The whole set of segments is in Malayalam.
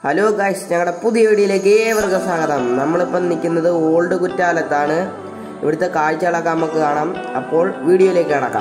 ഹലോ ഗൈസ് ഞങ്ങളുടെ പുതിയ വീഡിയോയിലേക്ക് ഏവർക്കും സ്വാഗതം നമ്മളിപ്പം നിൽക്കുന്നത് ഓൾഡ് കുറ്റാലത്താണ് ഇവിടുത്തെ കാഴ്ചകളൊക്കെ നമുക്ക് കാണാം അപ്പോൾ വീഡിയോയിലേക്ക് കിടക്കാം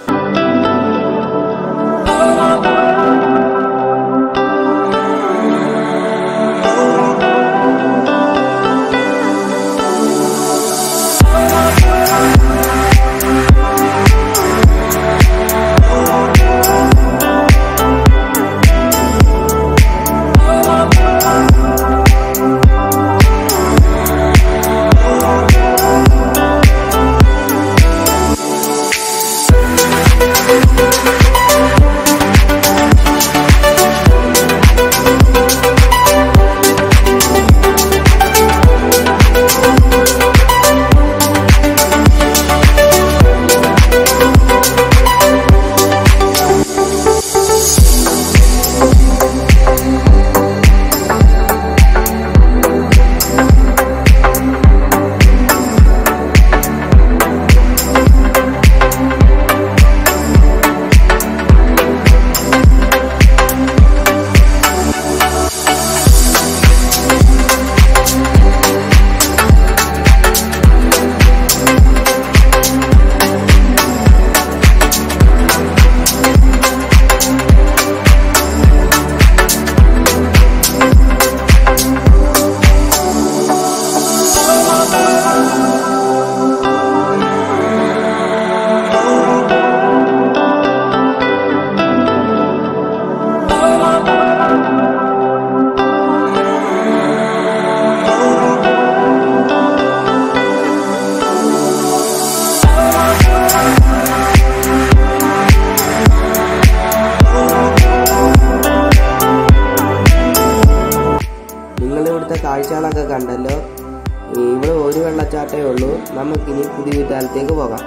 നിങ്ങൾ ഇവിടുത്തെ കാഴ്ചകളൊക്കെ കണ്ടല്ലോ ഇവിടെ ഒരു വെള്ളച്ചാട്ടമേ ഉള്ളൂ നമുക്കിനി പുതിയ കുറ്റാലത്തേക്ക് പോകാം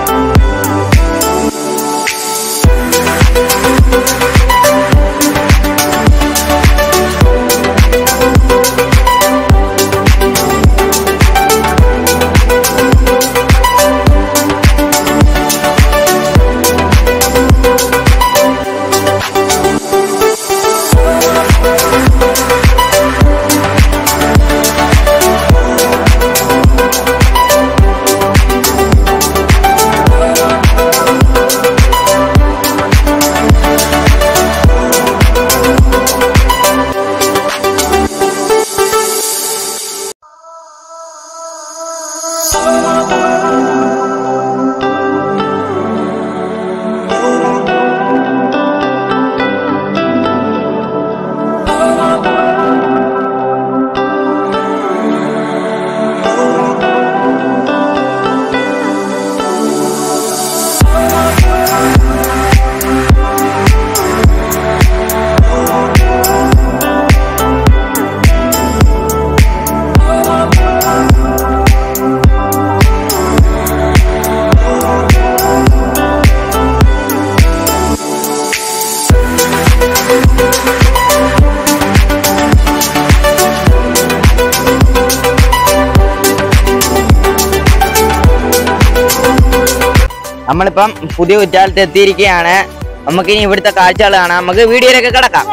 നമ്മളിപ്പം പുതിയ കുറ്റാലത്ത് എത്തിയിരിക്കുകയാണ് നമുക്ക് ഇനി ഇവിടുത്തെ കാഴ്ചകൾ കാണാം നമുക്ക് വീഡിയോയിലൊക്കെ കിടക്കാം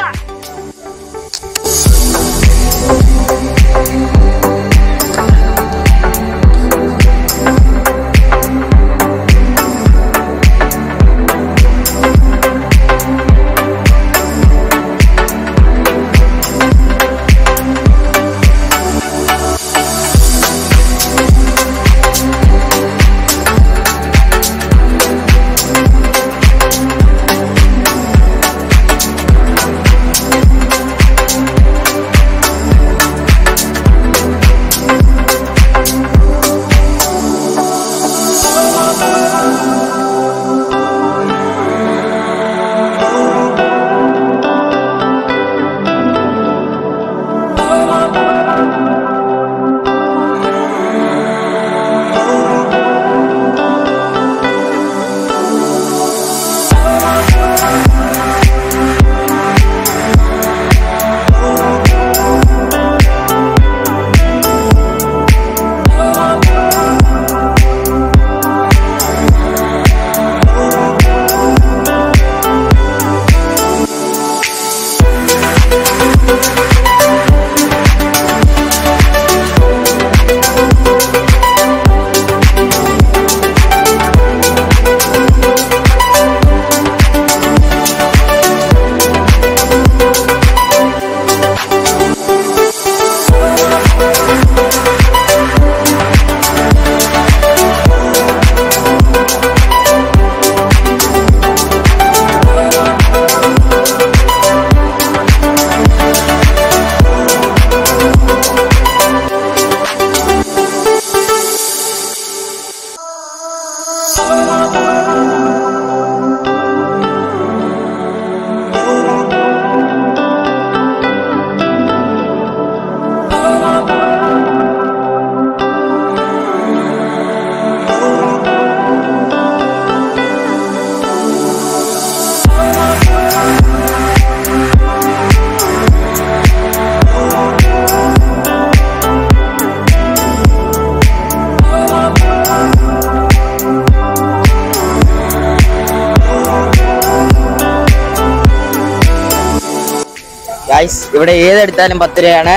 ഗൈസ് ഇവിടെ ഏതെടുത്താലും പത്ത് രൂപയാണ്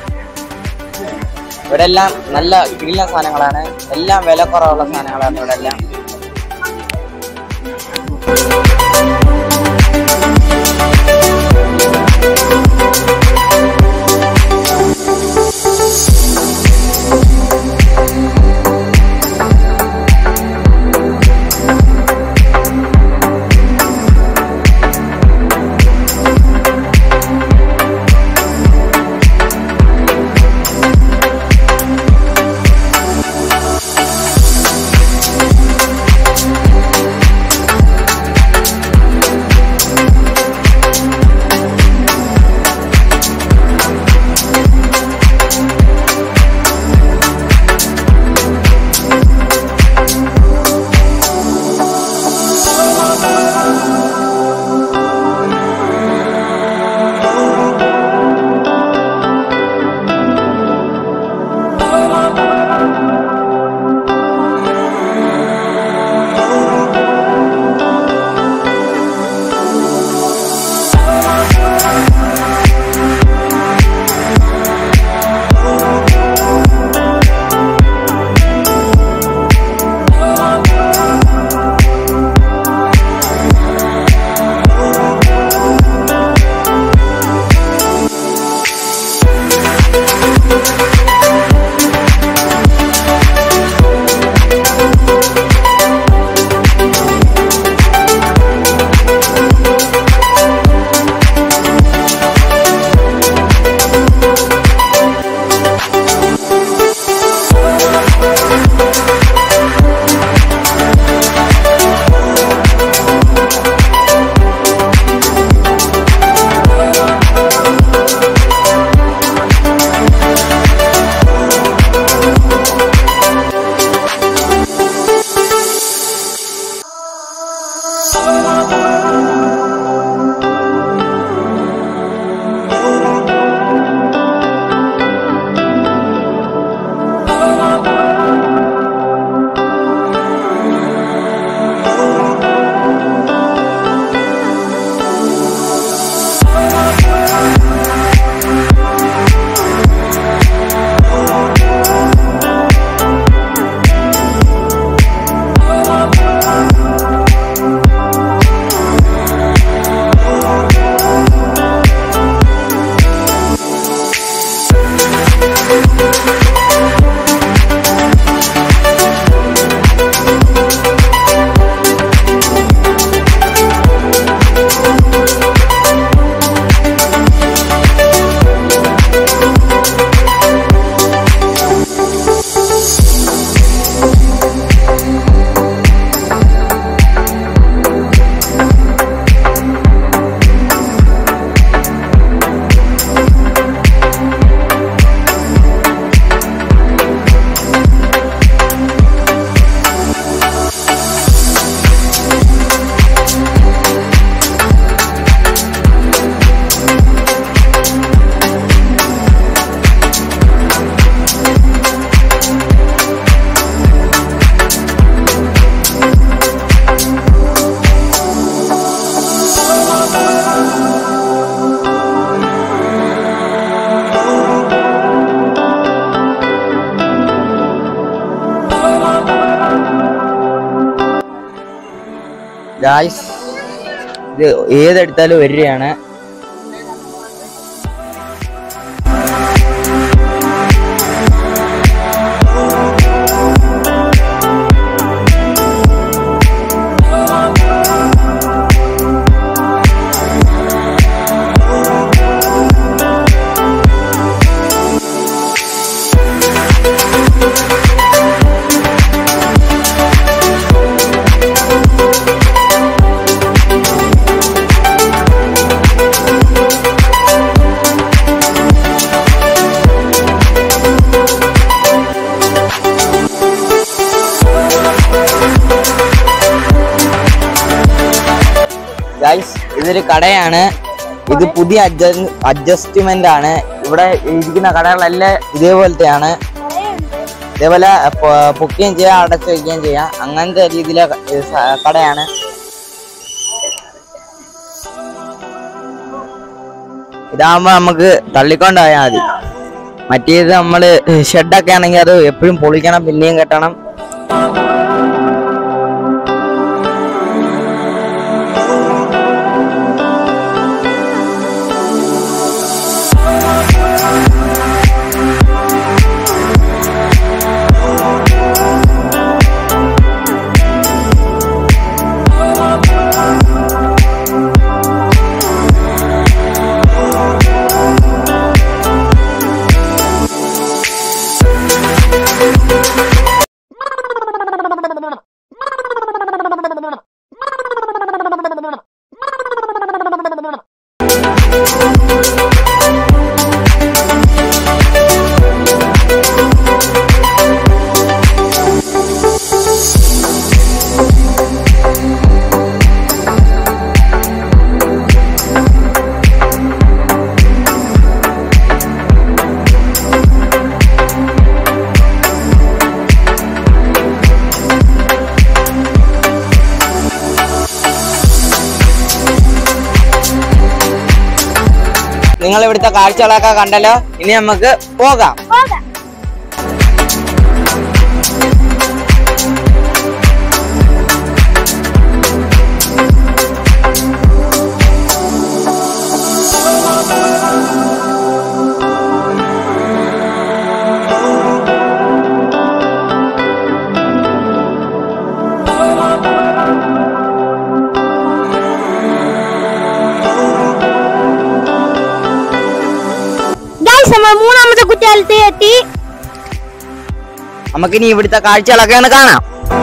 ഇവിടെ എല്ലാം നല്ല കിടിലൻ സാധനങ്ങളാണ് എല്ലാം വില കുറവുള്ള സാധനങ്ങളാണ് ഇവിടെ എല്ലാം ഗായ്സ് ഇത് ഏതെടുത്താലും ഒരു രൂപയാണ് ഇതൊരു കടയാണ് ഇത് പുതിയ അഡ്ജസ്റ്റ്മെന്റ് ആണ് ഇവിടെ ഇരിക്കുന്ന കടകളെല്ലാം ഇതേപോലത്തെയാണ് ഇതേപോലെ പൊ- പൊക്കുകയും ചെയ്യാം അടച്ചു വയ്ക്കുകയും ചെയ്യാം അങ്ങനത്തെ രീതിയിലെ ക- ഏ, സ- കടയാണ് ഇതാകുമ്പോ നമുക്ക് തള്ളിക്കൊണ്ട് പോയാൽ മതി മറ്റേത് നമ്മള് ഷെഡൊക്കെ ആണെങ്കിൽ അത് എപ്പോഴും പൊളിക്കണം പിന്നെയും കെട്ടണം നിങ്ങൾ ഇവിടുത്തെ കാഴ്ചകളൊക്കെ കണ്ടല്ലോ ഇനി നമുക്ക് പോകാം ഗൈസ് നമ്മൾ മൂന്നാമത്തെ കുറ്റാലത്ത് എത്തി നമുക്കിനി ഇവിടുത്തെ കാഴ്ചകളൊക്കെ ഒന്ന് കാണാം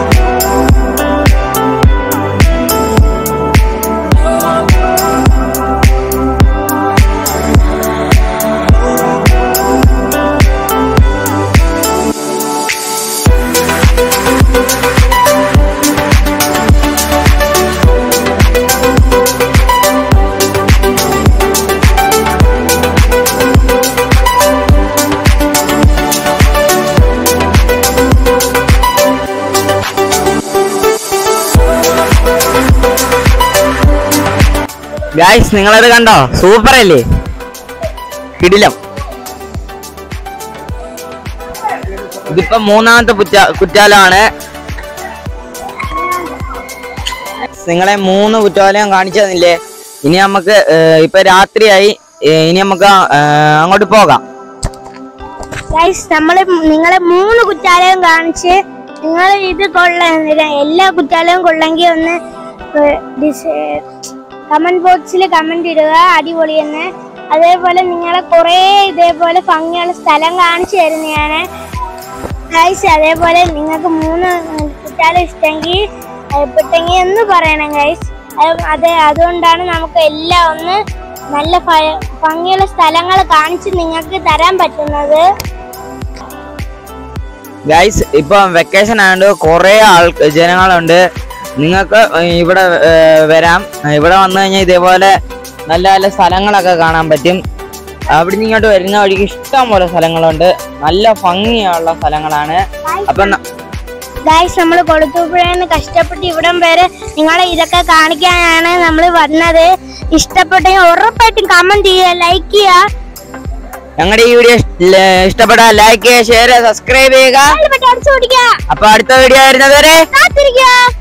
ഗായ്സ് നിങ്ങളത് കണ്ടോ സൂപ്പർ അല്ലേ കിടിലം ഇതിപ്പോ മൂന്നാമത്തെ കുറ്റാ കുറ്റാലമാണ് നിങ്ങളെ മൂന്ന് കുറ്റാലയം കാണിച്ചു തന്നില്ലേ ഇനി നമുക്ക് ഏർ, ഇപ്പൊ രാത്രിയായി ഏർ, ഇനി നമുക്ക് ആ, ഏർ, അങ്ങോട്ട് പോകാം ഗൈസ് നമ്മള് നിങ്ങളെ മൂന്ന് കുറ്റാലയം കാണിച്ച് നിങ്ങൾ ഇത് കൊള്ള എല്ലാ കുറ്റാലയവും കൊള്ളെങ്കിൽ ഒന്ന് കമന്റ് ബോക്സിൽ കമന്റ് ഇടുക അടിപൊളിയെന്ന് അതേപോലെ നിങ്ങളെ കുറേ ഇതേപോലെ ഭംഗിയുള്ള സ്ഥലം കാണിച്ചു തരുന്നതാണ് ഗൈസ് അതേപോലെ നിങ്ങൾക്ക് മൂന്ന് കുറ്റാലയം ഇഷ്ടമെങ്കിൽ ഇഷ്ടപ്പെട്ടെങ്കിൽ എന്ന് പറയണം ഗൈസ് അതെ അതുകൊണ്ടാണ് നമുക്ക് എല്ലാം ഒന്ന് നല്ല ഭ- ഭംഗിയുള്ള സ്ഥലങ്ങൾ കാണിച്ച് നിങ്ങൾക്ക് തരാൻ പറ്റുന്നത് ഗൈസ് ഇപ്പൊ വെക്കേഷൻ ആയതുകൊണ്ട് കുറെ ആൾ ജനങ്ങളുണ്ട് നിങ്ങൾക്ക് ഇവിടെ ഏർ, വരാം ഇവിടെ വന്നു കഴിഞ്ഞാൽ ഇതേപോലെ നല്ല നല്ല സ്ഥലങ്ങളൊക്കെ കാണാൻ പറ്റും അവിടുന്ന് ഇങ്ങോട്ട് വരുന്ന വഴിക്ക് ഇഷ്ടം പോലെ സ്ഥലങ്ങളുണ്ട് നല്ല ഭംഗിയുള്ള സ്ഥലങ്ങളാണ് അപ്പൊ ന- ഗൈസ് നമ്മൾ കൊടുത്തുപുഴന്ന് കഷ്ടപ്പെട്ട് ഇവിടം വരെ നിങ്ങളെ ഇതൊക്കെ കാണിക്കാനാണ് നമ്മൾ വന്നത് ഇഷ്ടപ്പെട്ടെങ്കിൽ ഉറപ്പായിട്ടും കമന്റ് ചെയ്യുക ലൈക്ക് ചെയ്യുക ഞങ്ങളുടെ ഈ വീഡിയോ ഇഷ്ടപ്പെട്ടാൽ ലൈക്ക് ചെയ്യുക ഷെയർ ചെയ്യുക സബ്സ്ക്രൈബ് ചെയ്യുക അടിച്ചു പിടിക്കുക അപ്പൊ അടുത്ത വീഡിയോ വരുന്നത് വരെ കാത്തിരിക്കുക